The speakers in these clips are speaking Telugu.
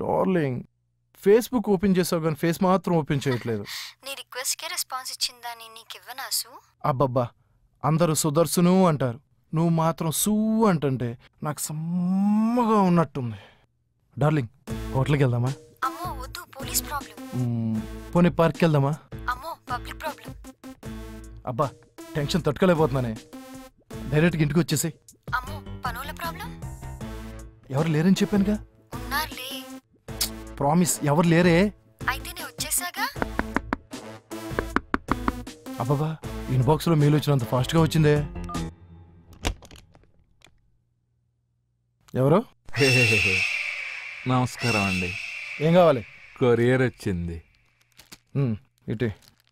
డార్లింగ్ ఫేస్బుక్ ఓపెన్ చేసావు కానీ ఫేస్ మాత్రం ఓపెన్ చేయట్లేదు నీ రిక్వెస్ట్కే రెస్పాన్స్ ఇచ్చిందని నీకు ఇవ్వనాసు అబ్బబ్బా అందరూ సుదర్శను అంటారు నువ్వు మాత్రం సూ అంటుంటే నాకు సమ్మగా ఉన్నట్టుంది డార్లింగ్ హోటల్కి వెళ్దామా అమ్మో వద్దు పోలీస్ ప్రాబ్లం మ్మ్, పోనీ పార్క్కి వెళ్దామా అమ్మో పబ్లిక్ ప్రాబ్లం అబ్బా టెన్షన్ తట్టుకోలేకపోతున్నానే డైరెక్ట్గా ఇంటికి వచ్చేసి అమ్మో పనుల ప్రాబ్లం ఎవరు లేరని చెప్పానుగా ఉన్నారులే ప్రామిస్ ఎవరు లేరే అయితే నేను వచ్చేసాగా అబ్బబ్బా ఇన్బాక్స్లో మెయిల్ వచ్చినంత ఫాస్ట్గా వచ్చిందే ఎవరు నమస్కారం అండి ఏం కావాలి కొరియర్ వచ్చింది మ్మ్, ఇటే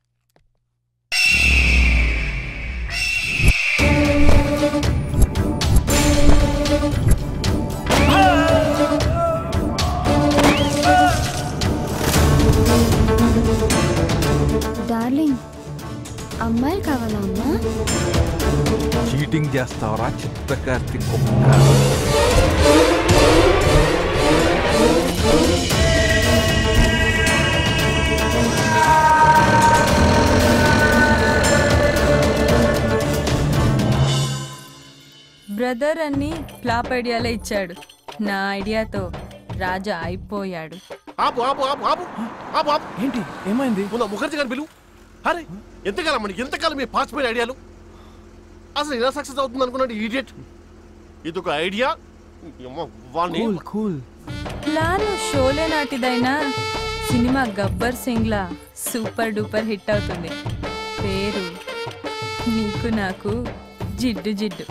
డార్లింగ్ అమ్మాయిలు కావాలా అమ్మా చీటింగ్ చేస్తావరా చిత్రకార్తి కుక్క బ్రదర్ అని ఫ్లాప్ ఐడియాలే ఇచ్చాడు నా ఐడియాతో రాజా అయిపోయాడు ఆపు ఆపు ఆపు ఆపు ఆపు ఆపు ఏంటి ఏమైంది ముందు ఆ ముఖర్జీ గారిని పిలువు అరే ఎంతకాలం మనకి ఎంతకాలం మీ పాసిపోయిన ఐడియాలు అసలు ఎలా సక్సెస్ అవుతుంది అనుకున్నాడు ఈడియట్ ఇది ఒక ఐడియా వాళ్ళని కూల్ కూల్ ప్లాన్ షోలే నాటిదైనా సినిమా గబ్బర్ సింగ్ లా సూపర్ డూపర్ హిట్ అవుతుంది పేరు నీకు నాకు జిడ్డు జిడ్డు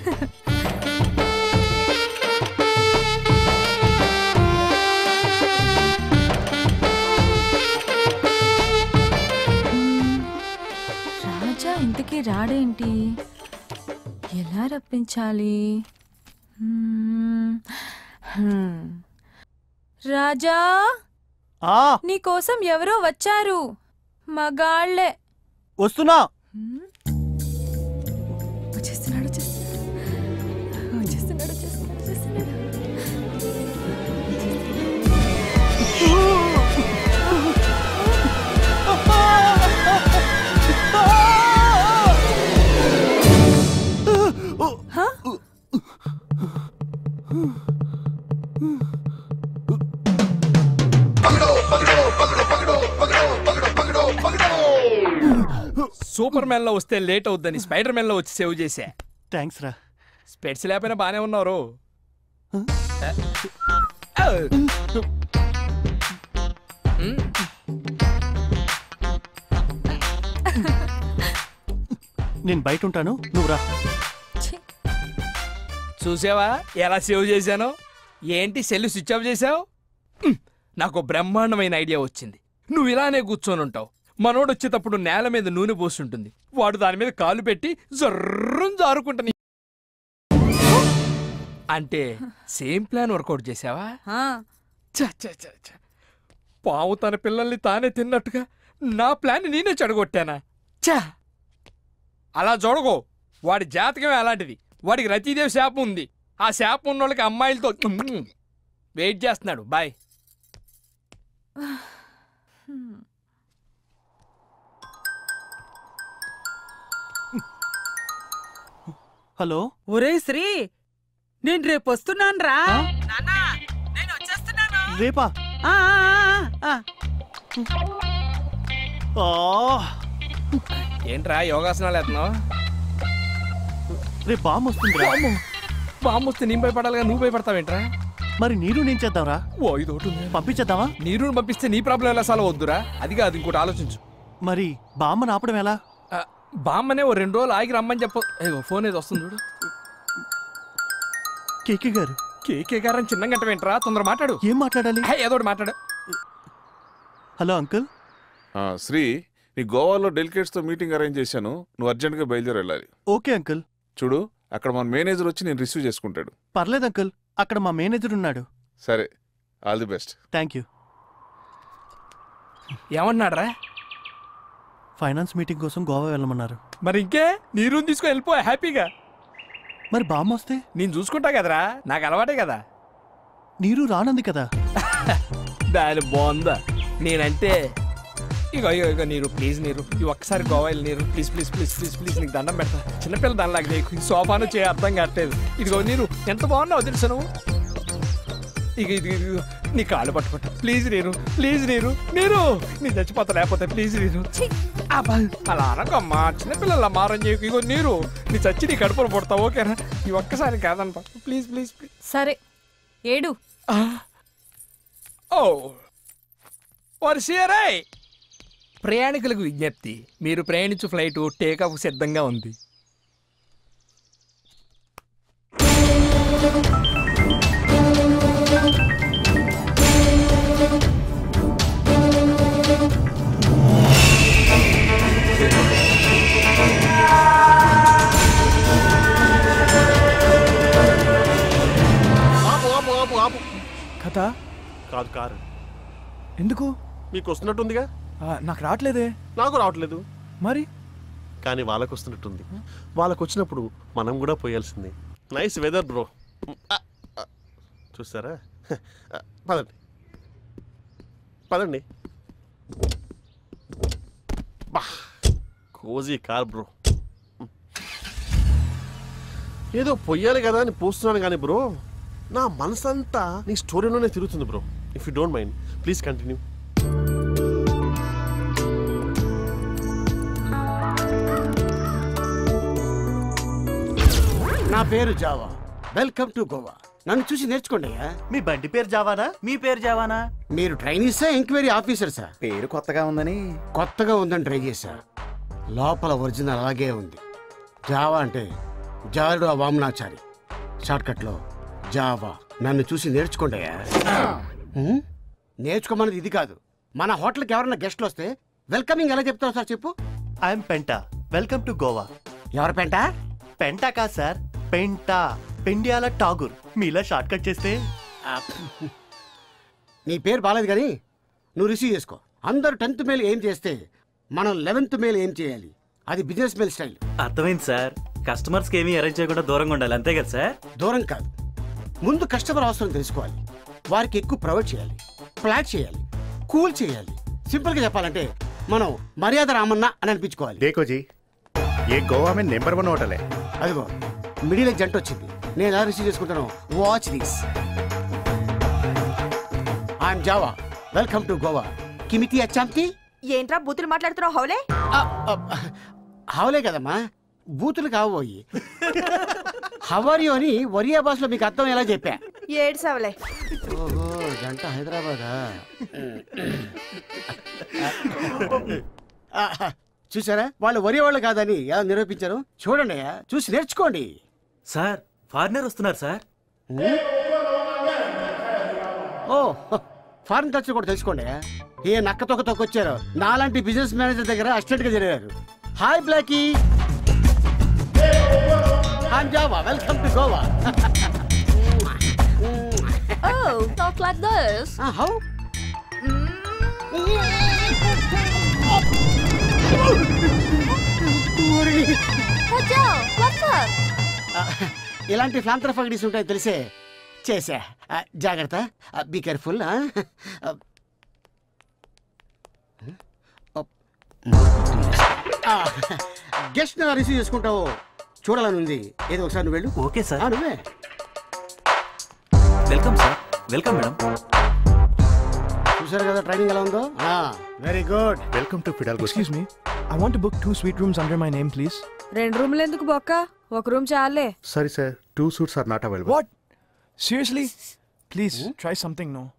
మ్మ్. రాజా ఇంటికి రాడేంటి ఎలా రప్పించాలి మ్మ్. హ్మ్. రాజా ఆ నీకోసం ఎవరో వచ్చారు మగాళ్లే వస్తున్నా హ్మ్? వచ్చేస్తున్నాడు వచ్చేస్తున్నాడు వచ్చేస్తున్నాడు వచ్చేస్తున్నాడు వచ్చేస్తున్నాడు హ? సూపర్ మ్యాన్ లో వస్తే లేట్ అవుద్దని స్పైడర్ మ్యాన్ లో వచ్చి సేవ్ చేశా థ్యాంక్స్ రా స్పెట్స్ లేకపోయినా బానే ఉన్నారు నేను బయట ఉంటాను నువ్వు రా ఛీ, చూసావా ఎలా సేవ్ చేశానో ఏంటి సెల్ స్విచ్ ఆఫ్ చేసావు నాకు బ్రహ్మాండమైన ఐడియా వచ్చింది నువ్వు ఇలానే కూర్చొని ఉంటావు మనోడు వచ్చేటప్పుడు నేల మీద నూనె పోస్తుంటుంది వాడు దాని మీద కాలు పెట్టి జర్రం జారుకుంటాను అంటే సేమ్ ప్లాన్ వర్కౌట్ చేసావా ఆ, ఛ, ఛ, ఛ, ఛ. పావు తన పిల్లల్ని తానే తిన్నట్టుగా నా ప్లాన్ నేనే చెడగొట్టానా ఛా అలా చూడకో వాడి జాతకమే అలాంటిది వాడికి రతీదేవి శాపం ఉంది ఆ శాపం ఉన్న వాళ్ళకి అమ్మాయిలతో వెయిట్ చేస్తున్నాడు బాయ్ హ్మ్. హలో ఒరే శ్రీ నేను రేపు వస్తున్నాను రా నేను వచ్చేస్తున్నాను రేపా ఆ, ఆ, ఆ, ఆ. ఆ, ఏంట్రా యోగాసనాలు వేస్తున్నావు రేపు బామ్ వస్తుందిరా బాంబు వస్తే నేను భయపడాలిగా నువ్వు భయపడతావేంట్రా మరి నీరు నేను చేద్దాంరా ఓ ఇది ఒకటి ఉంది. పంపించేద్దామా నీరుని పంపిస్తే నీ ప్రాబ్లం ఎలా సాల్వ్ వద్దురా అది కాదు ఇంకోటి ఆలోచించు మరి బామ్మని ఆపడం ఎలా ఆ, బామ్మనే ఓ రెండు రోజులు ఆగి రమ్మని చెప్ప ఏగో ఫోన్ ఏదో వస్తుంది చూడు కేకే గారు కేకే గారని చిన్న గంట వింటరా తొందర మాట్లాడు ఏం మాట్లాడాలి హే, ఏదో ఒకటి మాట్లాడు హలో అంకుల్ ఆ, శ్రీ నీ గోవాలో డెలికేట్స్తో మీటింగ్ అరేంజ్ చేశాను నువ్వు అర్జెంట్గా బయలుదేరి వెళ్ళాలి ఓకే అంకుల్ చూడు అక్కడ మన మేనేజర్ వచ్చి నేను రిసీవ్ చేసుకుంటాడు పర్లేదు అంకుల్ అక్కడ మా మేనేజర్ ఉన్నాడు సరే all the best thank you ఏమన్నాడ్రా ఫైనాన్స్ మీటింగ్ కోసం గోవా వెళ్ళమన్నారు మరి ఇంకే నీ రూమ్ తీసుకొని వెళ్ళిపో హ్యాపీగా మరి బామ్మ వస్తే నేను చూసుకుంటా కదరా నాకు అలవాటే కదా నీరు రానంది కదా దాని బాగుందా నేనంటే ఇగో ఇగో ఇగో నీరు ప్లీజ్ నీరు ఈ ఒక్కసారి గోవా వెళ్ళి నీరు please please please please please నీకు దండం పెడతా చిన్నపిల్ల దానిలాగా నీకు ఈ సోఫాను చేయ అర్థం కావట్లేదు ఇదిగో నీరు ఎంత బాగున్నావు తెలుసా నువ్వు ఇక ఇది ఇదిగో, నీ కాళ్ళు పట్టుకుంటా ప్లీజ్ నీరు ప్లీజ్ నీరు నీరు నీ చచ్చిపోతా లేకపోతే ప్లీజ్ నీరు ఛీ! అబ్బా, అలా అనకమ్మా చిన్నపిల్లల మారం చేయకు ఇగో నీరు నీ చచ్చి నీ కడుపులో పుడతావు ఓకేనా ఈ ఒక్కసారి కాదంట ప్లీజ్ ప్లీజ్ ప్లీజ్ సరే ఏడు ఓ వర్షియరే ప్రయాణికులకు విజ్ఞప్తి మీరు ప్రయాణించు ఫ్లైట్ టేకాఫ్ సిద్ధంగా ఉంది ఆపు ఆపు ఆపు ఆపు కథ కాదు కారు ఎందుకు మీకు వస్తున్నట్టుందిగా ఆ, నాకు రావట్లేదే నాకు రావట్లేదు మరి కానీ వాళ్ళకు వస్తున్నట్టుంది వాళ్ళకు వచ్చినప్పుడు మనం కూడా పోయాల్సిందే నైస్ వెదర్ బ్రో చూస్తారా ఆ, పదండి పదండి బా కోజీ కార్ బ్రో ఏదో పొయ్యాలి కదా అని పోస్తున్నాను కానీ బ్రో నా మనసంతా నీ స్టోరీలోనే తిరుగుతుంది bro if you don't mind please continue నా పేరు జావా వెల్కమ్ టు గోవా నన్ను చూసి నేర్చుకోండి అయ్యా మీ బండి పేరు జావానా మీ పేరు జావానా మీరు ట్రైనీసా ఎంక్వైరీ ఆఫీసర్సా పేరు కొత్తగా ఉందని కొత్తగా ఉందని ట్రై చేశా లోపల ఒరిజినల్ అలాగే ఉంది జావా అంటే జారుడు ఆ వామనాచారి షార్ట్కట్లో జావా నన్ను చూసి నేర్చుకోండి అయ్యా హ్మ్? నేర్చుకోమన్నది ఇది కాదు మన హోటల్కి ఎవరైనా గెస్ట్లు వస్తే వెల్కమింగ్ ఎలా చెప్తావు సార్ చెప్పు I'm Penta welcome to Goa ఎవరి పెంట పెంటా కాదు సార్ పెంటా పెండియాల ఠాగూర్ మీలా షార్ట్ కట్ చేస్తే ఆ, నీ పేరు బాలేదు కానీ నువ్వు రిసీవ్ చేసుకో అందరూ టెన్త్ మేల్ ఏం చేస్తే మనం లెవెన్త్ మేల్ ఏం చేయాలి అది బిజినెస్ మేల్ స్టైల్ అర్థమైంది సార్ కస్టమర్స్కి ఏమీ అరేంజ్ చేయకుండా దూరంగా ఉండాలి అంతే కదా సార్ దూరం కాదు ముందు కస్టమర్ అవసరం తెలుసుకోవాలి వారికి ఎక్కువ ప్రొవైడ్ చేయాలి ఫ్లాట్ చేయాలి కూల్ చేయాలి సింపుల్గా చెప్పాలంటే మనం మర్యాద రామన్న అని అనిపించుకోవాలి देखो जी ये गोवा में नंबर वन होटल है అదిగో మిడిల్ జంట వచ్చింది నేను ఎలా రిసీవ్ చేసుకుంటాను watch this I'm Java welcome to Goa కిమితి అచ్చాంకి ఏంట్రా బూతులు మాట్లాడుతున్నావు హౌలే హవలే కదమ్మా బూతులు కావోయి హవరియో అని ఒరియా భాషలో మీకు అర్థం ఎలా చెప్పా ఏడ్సవలే ఓహో జంట హైదరాబాదా ఆ, చూసారా వాళ్ళు వరి వాళ్ళు కాదని ఎలా నిరూపించారు చూడండి అయ్యా, చూసి నేర్చుకోండి సార్ ఫారినర్ వస్తున్నారు సార్ ఓ ఫారెన్ కల్చర్ కూడా తెలుసుకోండి అయ్యా. ఏ నక్క తొక్క తొక్కొచ్చారు నాలాంటి బిజినెస్ మేనేజర్ దగ్గర అసిస్టెంట్ గా జరిగారు hi Blackie hi Java welcome to Goa Oh, talk like this. How Hajo, what's up? ఇలాంటి ఫ్లాంతర ఫగడీస్ ఉంటాయి తెలిసే చేసా ఆ, జాగ్రత్త బీ కేర్ఫుల్ గెస్ట్ రిసీవ్ చేసుకుంటావు చూడాలని ఉంది ఏదో ఒకసారి నువ్వు వెళ్ళు ఓకే సార్ ఆ, నువ్వే వెల్కమ్ సార్ వెల్కమ్ మేడం చూసారు కదా ట్రైనింగ్ ఎలా ఉందో very good welcome to Fidel excuse me I want book two sweet rooms under my name please రెండు రూమ్లు ఎందుకు బొక్క ఒక రూమ్ చాలే sorry sir two suits are not available what seriously please try something no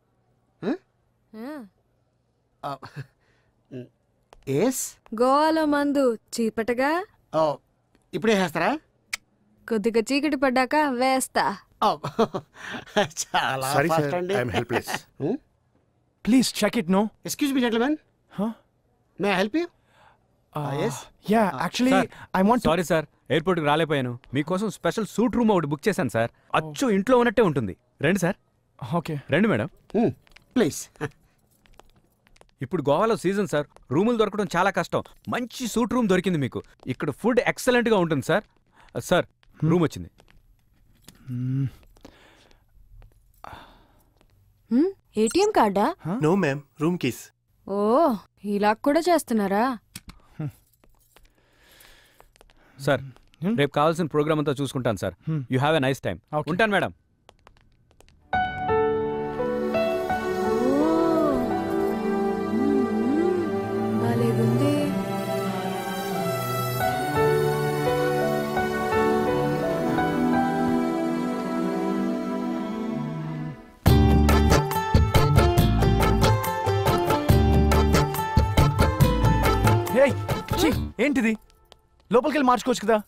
yes గోవాలో మందు చీపటగా ఓ ఇప్పుడే వేస్తారా కొద్దిగా చీకటి పడ్డాక వేస్తా ఓ, చాలా సారీ fast సార్ అండి I'm helpless please check it no excuse me gentlemen may help you yes yeah actually I want sorry sir ఎయిర్పోర్ట్కి రాలేపోయాను మీకోసం స్పెషల్ సూట్ రూమ్ ఒకటి బుక్ చేశాను సార్ అచ్చు ఇంట్లో ఉన్నట్టే ఉంటుంది రండి సార్ ఓకే రండి మేడం ప్లీజ్ ఇప్పుడు గోవాలో సీజన్ సార్ రూములు దొరకడం చాలా కష్టం మంచి సూట్ రూమ్ దొరికింది మీకు ఇక్కడ ఫుడ్ ఎక్సలెంట్గా ఉంటుంది సార్ సార్ రూమ్ వచ్చింది ఏటీఎం కార్డా నో మ్యామ్ రూమ్ కీస్ ఓ ఇలా కూడా చేస్తున్నారా సార్ రేపు కావాల్సిన ప్రోగ్రామ్ అంతా చూసుకుంటాను sir you have a nice time ఉంటాను మేడం బాలేగుంది హేయ్, ఛీ, ఏంటిది లోపలికి వెళ్ళి మార్చుకోవచ్చు కదా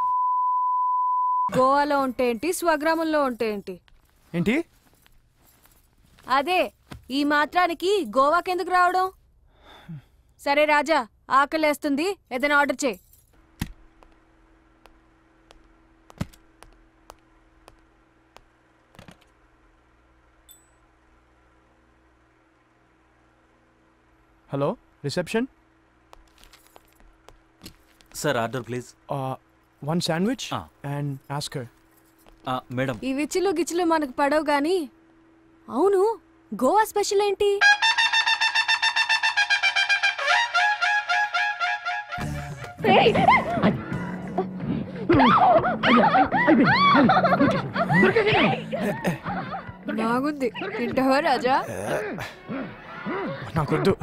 గోవాలో ఉంటే ఏంటి స్వగ్రామంలో ఉంటే ఏంటి ఏంటి అదే ఈ మాత్రానికి గోవాకెందుకు రావడం సరే రాజా ఆకలేస్తుంది ఏదైనా ఆర్డర్ చేయి hello reception sir order please one sandwich and Oscar madam ఈ విచ్చులు గిచ్చులు మనకు పడవు గాని అవును గోవా స్పెషల్ ఏంటి బాగుంది తింటావా రాజా నాకొద్దు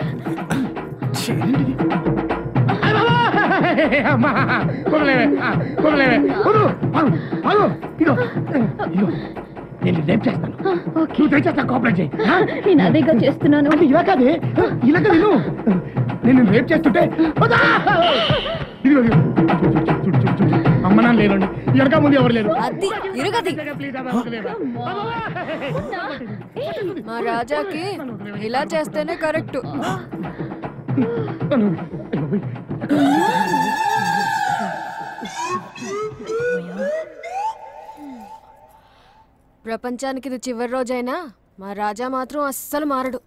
అమ్మా కుదలేవే కుదలేవే కుదు అదు ఇదో ఇదో నేను రేపు చేస్తాను నువ్వు తెచ్చేస్తా కోఆపరేట్ చేయి నేను అదేగా చేస్తున్నాను అంటే ఇలా కాదే ఇలా కాదు నువ్వు నేను రేపు చేస్తుంటే వదా! ఇదిగో ఇదిగో. చూడు, చూడు, చూడు, చూడు, చూడు. అమ్మ నాన్న లేరండి వెనక ముందు ఎవరు లేరు అది ఇరుగది మా రాజాకి ఇలా చేస్తేనే కరెక్ట్ ప్రపంచానికి ఇది చివరి రోజైనా మా రాజా మాత్రం అస్సలు మారడు